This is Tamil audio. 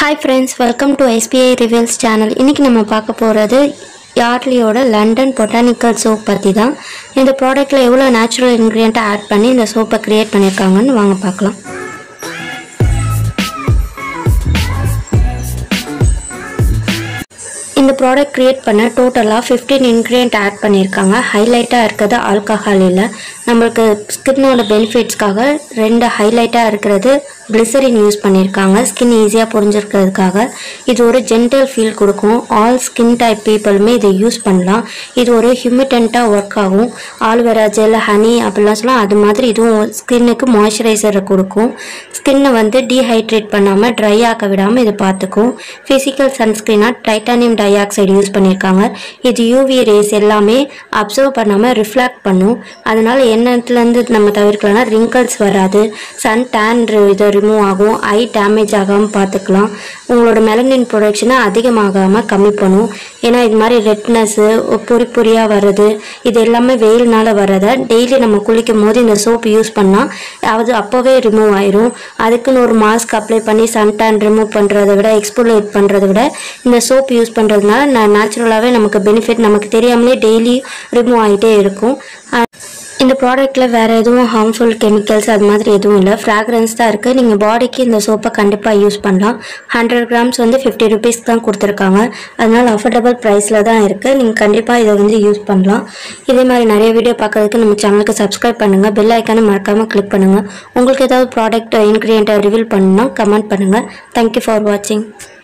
hi friends welcome to SBI reveals channel இன்றைக்கி நம்ம பார்க்க போகிறது யார்லியோட லண்டன் பொட்டானிக்கல் சோப் பற்றி தான் இந்த ப்ராடக்ட்டில் எவ்வளோ நேச்சுரல் இன்க்ரீடியண்ட்டை ஆட் பண்ணி இந்த சோப்பை க்ரியேட் பண்ணியிருக்காங்கன்னு வாங்க பார்க்கலாம் இந்த ப்ராடக்ட் க்ரியேட் பண்ண டோட்டலாக ஃபிஃப்டீன் இன்க்ரீடியன்ட் ஆட் பண்ணியிருக்காங்க ஹைலைட்டாக இருக்கிறது ஆல்கஹால் இல்லை நம்மளுக்கு ஸ்கின்னோட பெனிஃபிட்ஸ்க்காக ரெண்டு ஹைலைட்டாக இருக்கிறது கிளிசரின் யூஸ் பண்ணியிருக்காங்க ஸ்கின் ஈஸியாக புரிஞ்சிருக்கிறதுக்காக இது ஒரு ஜென்டல் ஃபீல் கொடுக்கும் ஆல் ஸ்கின் டைப் பீப்புளுமே இதை யூஸ் பண்ணலாம் இது ஒரு ஹியூமிட்டண்ட்டாக ஒர்க் ஆகும் ஆல்வேரா ஜெல் ஹனி அப்படிலாம் சொல்லலாம் அது மாதிரி இதுவும் ஸ்கின்னுக்கு மாய்ஸ்சரைசரை கொடுக்கும் ஸ்கின்னை வந்து டீஹைட்ரேட் பண்ணாமல் ட்ரை ஆக்க விடாமல் இது பார்த்துக்கும் ஃபிசிக்கல் சன்ஸ்க்ரீனாக டைட்டானியம் டை ஆக்சைடு யூஸ் பண்ணியிருக்காங்க இது யூவி ரேஸ் எல்லாமே அப்சர்வ் பண்ணாமல் ரிஃப்ளாக்ட் பண்ணும் அதனால எண்ணத்துலேருந்து நம்ம தவிர்க்கலாம்னா ரிங்கிள்ஸ் வராது சன் டேன் இது ரிமூவ் ஆகும் ஐ டேமேஜ் ஆகாமல் பார்த்துக்கலாம் உங்களோட மெலனின் ப்ரொடக்ஷனை அதிகமாகாமல் கம்மி பண்ணும் ஏன்னா இது மாதிரி ரெட்னஸ்ஸு பொறி பொறியாக வர்றது இது எல்லாமே வெயில்னால வர்றதை டெய்லி நம்ம குளிக்கும் போது இந்த சோப் யூஸ் பண்ணால் அது அப்போவே ரிமூவ் ஆயிரும் அதுக்குன்னு ஒரு மாஸ்க் அப்ளை பண்ணி சன் டேன் ரிமூவ் பண்ணுறதை விட எக்ஸ்போலேட் பண்ணுறதை விட இந்த சோப் யூஸ் பண்ணுறதுனால நான் நேச்சுரலாகவே நமக்கு பெனிஃபிட் நமக்கு தெரியாமலே டெய்லி ரிமூவ் ஆகிட்டே இருக்கும் அஹ் இந்த ப்ராடக்ட்டில் வேறு எதுவும் ஹார்ம்ஃபுல் கெமிக்கல்ஸ் அது மாதிரி எதுவும் இல்லை ஃப்ராக்ரன்ஸ் தான் இருக்குது நீங்கள் பாடிக்கு இந்த சோப்பை கண்டிப்பாக யூஸ் பண்ணலாம் ஹண்ட்ரட் கிராம்ஸ் வந்து ஃபிஃப்டி ருபீஸ் தான் கொடுத்துருக்காங்க அதனால் அஃபோர்டபுள் ப்ரைஸில் தான் இருக்குது நீங்கள் கண்டிப்பாக இதை வந்து யூஸ் பண்ணலாம் இதே மாதிரி நிறைய வீடியோ பார்க்கறதுக்கு நம்ம சேனலுக்கு சப்ஸ்கிரைப் பண்ணுங்கள் பெல் ஐக்கானை மறக்காமல் கிளிக் பண்ணுங்கள் உங்களுக்கு ஏதாவது ப்ராடக்ட் இன்க்ரீடியண்ட்டை ரிவீல் பண்ணணும்னா கமெண்ட் பண்ணுங்கள் தேங்க்யூ ஃபார் வாட்சிங்